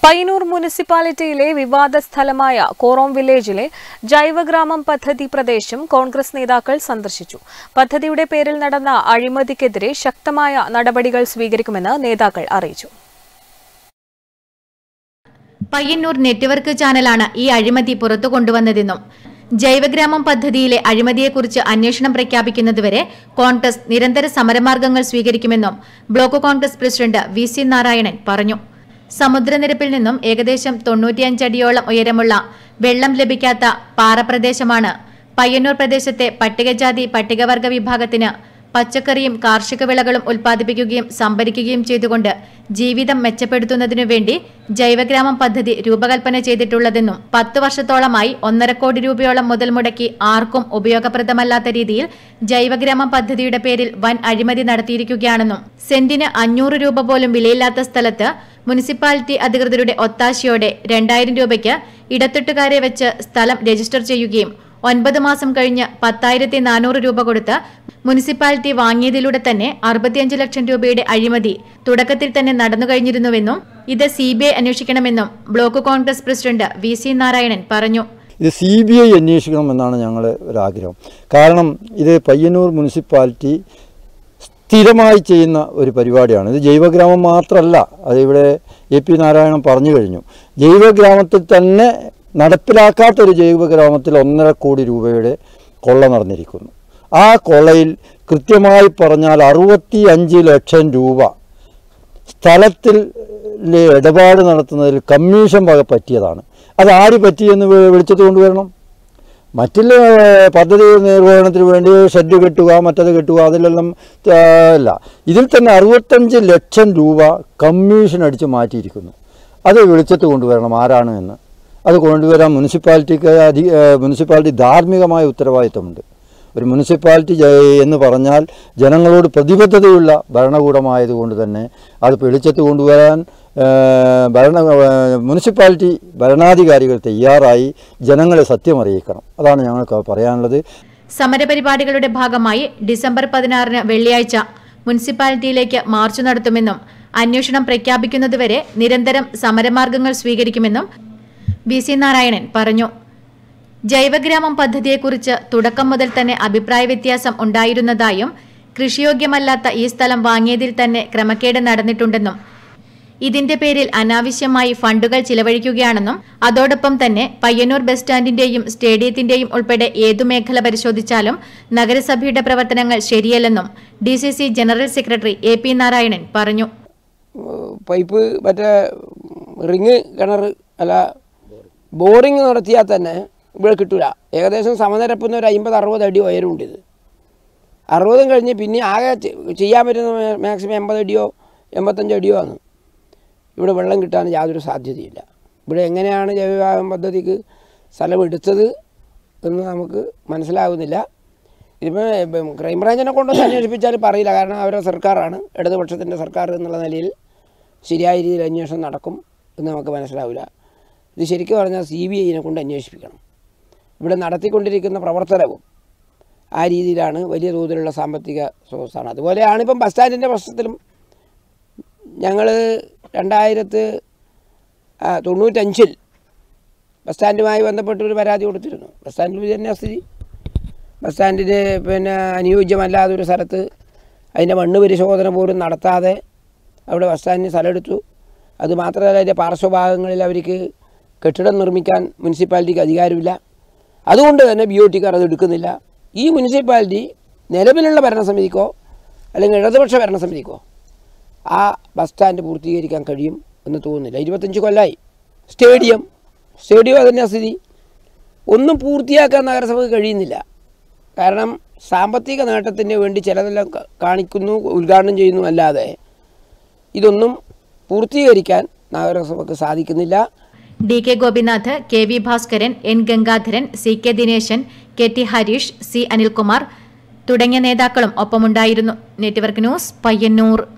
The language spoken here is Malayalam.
പയ്യന്നൂർ മുനിസിപ്പാലിറ്റിയിലെ വിവാദ സ്ഥലമായ കോറോം വില്ലേജിലെ ജൈവഗ്രാമം പദ്ധതി പ്രദേശം കോൺഗ്രസ് നേതാക്കൾ സന്ദർശിച്ചു പദ്ധതിയുടെ പേരിൽ നടന്ന അഴിമതിക്കെതിരെ ശക്തമായ നടപടികൾ സ്വീകരിക്കുമെന്ന് നേതാക്കൾ അറിയിച്ചു പയ്യന്നൂർ നെറ്റ്വർക്ക് ചാനലാണ് ഈ അഴിമതി പുറത്തു കൊണ്ടുവന്നതെന്നും ജൈവഗ്രാമം പദ്ധതിയിലെ അഴിമതിയെക്കുറിച്ച് അന്വേഷണം പ്രഖ്യാപിക്കുന്നതുവരെ കോൺഗ്രസ് നിരന്തര സമരമാർഗങ്ങൾ സ്വീകരിക്കുമെന്നും block Congress president V C Narayanan പറഞ്ഞു സമുദ്രനിരപ്പിൽ നിന്നും ഏകദേശം തൊണ്ണൂറ്റിയഞ്ചടിയോളം ഉയരമുള്ള വെള്ളം ലഭിക്കാത്ത പാറപ്രദേശമാണ് പയ്യന്നൂർ പ്രദേശത്തെ പട്ടികജാതി പട്ടികവർഗ വിഭാഗത്തിന് പച്ചക്കറിയും കാർഷിക വിളകളും ഉൽപ്പാദിപ്പിക്കുകയും സംഭരിക്കുകയും ചെയ്തുകൊണ്ട് ജീവിതം മെച്ചപ്പെടുത്തുന്നതിനു വേണ്ടി ജൈവഗ്രാമം പദ്ധതി രൂപകൽപ്പന ചെയ്തിട്ടുള്ളതെന്നും പത്ത് വർഷത്തോളമായി ഒന്നര കോടി രൂപയോളം മുതൽ മുടക്കി ആർക്കും ഉപയോഗപ്രദമല്ലാത്ത രീതിയിൽ ജൈവഗ്രാമം പദ്ധതിയുടെ പേരിൽ വൻ അഴിമതി നടത്തിയിരിക്കുകയാണെന്നും സെന്റിന് അഞ്ഞൂറ് രൂപ പോലും വിലയില്ലാത്ത സ്ഥലത്ത് മുനിസിപ്പാലിറ്റി അധികൃതരുടെ ഒത്താശയോടെ രണ്ടായിരം രൂപയ്ക്ക് ഇടത്തൊട്ടുകാരെ വെച്ച് സ്ഥലം രജിസ്റ്റർ ചെയ്യുകയും ഒൻപത് മാസം കഴിഞ്ഞ് പത്തായിരത്തി നാനൂറ് രൂപ കൊടുത്ത് മുനിസിപ്പാലിറ്റി വാങ്ങിയതിലൂടെ തന്നെ അറുപത്തിയഞ്ച് ലക്ഷം രൂപയുടെ അഴിമതി തുടക്കത്തിൽ തന്നെ നടന്നു കഴിഞ്ഞിരുന്നുവെന്നും ഇത് സി ബി ഐ അന്വേഷിക്കണമെന്നും block Congress president V C Narayanan പറഞ്ഞു ഇത് സി ബി ഐ അന്വേഷിക്കണമെന്നാണ് ഞങ്ങളുടെ ഒരാഗ്രഹം കാരണം ഇത് പയ്യന്നൂർ മുനിസിപ്പാലിറ്റി സ്ഥിരമായി ചെയ്യുന്ന ഒരു പരിപാടിയാണ് ഇത് ജൈവഗ്രാമം മാത്രമല്ല അത് ഇവിടെ എ പി നാരായണൻ പറഞ്ഞു കഴിഞ്ഞു ജൈവഗ്രാമത്തിൽ തന്നെ നടപ്പിലാക്കാത്ത ഒരു ജൈവഗ്രാമത്തിൽ ഒന്നര കോടി രൂപയുടെ കൊള്ള നടന്നിരിക്കുന്നു ആ കൊള്ളയിൽ കൃത്യമായി പറഞ്ഞാൽ അറുപത്തി അഞ്ച് ലക്ഷം രൂപ സ്ഥലത്തിൽ ഇടപാട് നടത്തുന്നതിൽ കമ്മീഷൻ വക പറ്റിയതാണ് അത് ആര് പറ്റിയെന്ന് വി- വിളിച്ചിട്ട് കൊണ്ടുവരണം മറ്റുള്ള ഏഹ്, പദ്ധതി നിർവഹണത്തിന് വേണ്ടി ഷെഡ് കെട്ടുക മറ്റത് കെട്ടുക അതിലെല്ലാം ആ, അല്ല ഇതിൽ തന്നെ അറുപത്തഞ്ച് ലക്ഷം രൂപ കമ്മീഷൻ അടിച്ച് മാറ്റിയിരിക്കുന്നു അത് വിളിച്ചിട്ട് കൊണ്ടുവരണം ആരാണ് എന്ന് അത് കൊണ്ടുവരാൻ മുനിസിപ്പാലിറ്റിക്ക് അധി ഏഹ്, മുനിസിപ്പാലിറ്റി ധാർമ്മികമായ ഉത്തരവാദിത്തമുണ്ട് ഒരു മുനിസിപ്പാലിറ്റി ജ- എന്ന് പറഞ്ഞാൽ ജനങ്ങളോട് പ്രതിബദ്ധതയുള്ള ഭരണകൂടമായതുകൊണ്ട് തന്നെ അത് പിടിച്ചെത്ത് കൊണ്ടുവരാൻ ഏഹ്, ഭരണ ഏഹ്, മുനിസിപ്പാലിറ്റി ഭരണാധികാരികൾ തയ്യാറായി ജനങ്ങളെ സത്യം അറിയിക്കണം അതാണ് ഞങ്ങൾക്ക് പറയാനുള്ളത് സമരപരിപാടികളുടെ ഭാഗമായി ഡിസംബർ പതിനാറിന് വെള്ളിയാഴ്ച മുനിസിപ്പാലിറ്റിയിലേക്ക് മാർച്ച് നടത്തുമെന്നും അന്വേഷണം പ്രഖ്യാപിക്കുന്നതുവരെ നിരന്തരം സമരമാർഗങ്ങൾ സ്വീകരിക്കുമെന്നും വി സി നാരായണൻ പറഞ്ഞു ജൈവഗ്രാമം പദ്ധതിയെക്കുറിച്ച് തുടക്കം മുതൽ തന്നെ അഭിപ്രായ വ്യത്യാസം ഉണ്ടായിരുന്നതായും കൃഷിയോഗ്യമല്ലാത്ത ഈ സ്ഥലം വാങ്ങിയതിൽ തന്നെ ക്രമക്കേട് നടന്നിട്ടുണ്ടെന്നും ഇതിന്റെ പേരിൽ അനാവശ്യമായി ഫണ്ടുകൾ ചിലവഴിക്കുകയാണെന്നും അതോടൊപ്പം തന്നെ പയ്യന്നൂർ ബസ് സ്റ്റാൻഡിന്റെയും സ്റ്റേഡിയത്തിന്റെയും ഉൾപ്പെടെ ഏതു മേഖല പരിശോധിച്ചാലും നഗരസഭയുടെ പ്രവർത്തനങ്ങൾ ശരിയല്ലെന്നും D C C general secretary A P Narayanan പറഞ്ഞു പൈപ്പ് മറ്റേ റിങ് കിണർ അല്ല ബോറിങ് നടത്തിയാൽ തന്നെ ഇവിടെ കിട്ടൂല ഏകദേശം സമനിരപ്പുന്ന ഒരു അമ്പത് അറുപത് അടി ഉയരമുണ്ട് ഇത് അറുപതും കഴിഞ്ഞ് പിന്നെ ആകെ ചെ- ചെയ്യാൻ പറ്റുന്ന മേ- മാക്സിമം എൺപത് അടിയോ എൺപത്തഞ്ച് അടിയോ ആണ് ഇവിടെ വെള്ളം കിട്ടാൻ യാതൊരു സാധ്യതയില്ല ഇവിടെ എങ്ങനെയാണ് ജൈവവിഭാഗം പദ്ധതിക്ക് സ്ഥലം എടുത്തത് എന്ന് നമുക്ക് മനസ്സിലാകുന്നില്ല ഇതിപ്പോൾ ക്രൈംബ്രാഞ്ചിനെ കൊണ്ടൊന്ന് അന്വേഷിപ്പിച്ചാൽ പറയില്ല കാരണം അവരുടെ സർക്കാരാണ് ഇടതുപക്ഷത്തിൻ്റെ സർക്കാർ എന്നുള്ള നിലയിൽ ശരിയായ രീതിയിൽ അന്വേഷണം നടക്കും എന്ന് നമുക്ക് മനസ്സിലാവില്ല ഇത് ശരിക്കും പറഞ്ഞാൽ സി ബി ഐനെ കൊണ്ട് അന്വേഷിപ്പിക്കണം ഇവിടെ നടത്തിക്കൊണ്ടിരിക്കുന്ന പ്രവർത്തനവും ആ രീതിയിലാണ് വലിയ തോതിലുള്ള സാമ്പത്തിക സ്രോതസ്സാണ് അതുപോലെയാണ് ഇപ്പം ബസ് സ്റ്റാൻഡിൻ്റെ പ്രശ്നത്തിലും ഞങ്ങൾ രണ്ടായിരത്ത് ആ, തൊണ്ണൂറ്റഞ്ചിൽ ബസ് സ്റ്റാൻഡുമായി ബന്ധപ്പെട്ട് ഒരു പരാതി കൊടുത്തിരുന്നു ബസ് സ്റ്റാൻഡിൽ ഇത് തന്നെയാണ് സ്ഥിതി ബസ് സ്റ്റാൻഡിന് പിന്നെ അനുയോജ്യമല്ലാത്ത ഒരു സ്ഥലത്ത് അതിൻ്റെ മണ്ണ് പരിശോധന പോലും നടത്താതെ അവിടെ ബസ് സ്റ്റാൻഡിന് സ്ഥലമെടുത്തു അത് മാത്രമല്ല അതിൻ്റെ പാർശ്വഭാഗങ്ങളിൽ അവർക്ക് കെട്ടിടം നിർമ്മിക്കാൻ മുനിസിപ്പാലിറ്റിക്ക് അധികാരമില്ല അതുകൊണ്ട് തന്നെ ബി ഒ ടിക്കാർ അത് എടുക്കുന്നില്ല ഈ മുനിസിപ്പാലിറ്റി നിലവിലുള്ള ഭരണസമിതിക്കോ അല്ലെങ്കിൽ ഇടതുപക്ഷ ഭരണസമിതിക്കോ ആ ബസ് സ്റ്റാൻഡ് പൂർത്തീകരിക്കാൻ കഴിയും എന്ന് തോന്നുന്നില്ല ഇരുപത്തഞ്ച് കൊല്ലമായി സ്റ്റേഡിയം സ്റ്റേഡിയം അതിൻ്റെ സ്ഥിതി ഒന്നും പൂർത്തിയാക്കാൻ നഗരസഭയ്ക്ക് കഴിയുന്നില്ല കാരണം സാമ്പത്തിക നേട്ടത്തിന് വേണ്ടി ചിലതെല്ലാം ക- കാണിക്കുന്നു ഉദ്ഘാടനം ചെയ്യുന്നു അല്ലാതെ ഇതൊന്നും പൂർത്തീകരിക്കാൻ നഗരസഭയ്ക്ക് സാധിക്കുന്നില്ല D K Gopinath K V Bhaskaran N Gangadharan C K Dineshan K T Harish C Anilkumar തുടങ്ങിയ നേതാക്കളും ഒപ്പമുണ്ടായിരുന്നു നെറ്റ്വർക്ക് ന്യൂസ് പയ്യന്നൂർ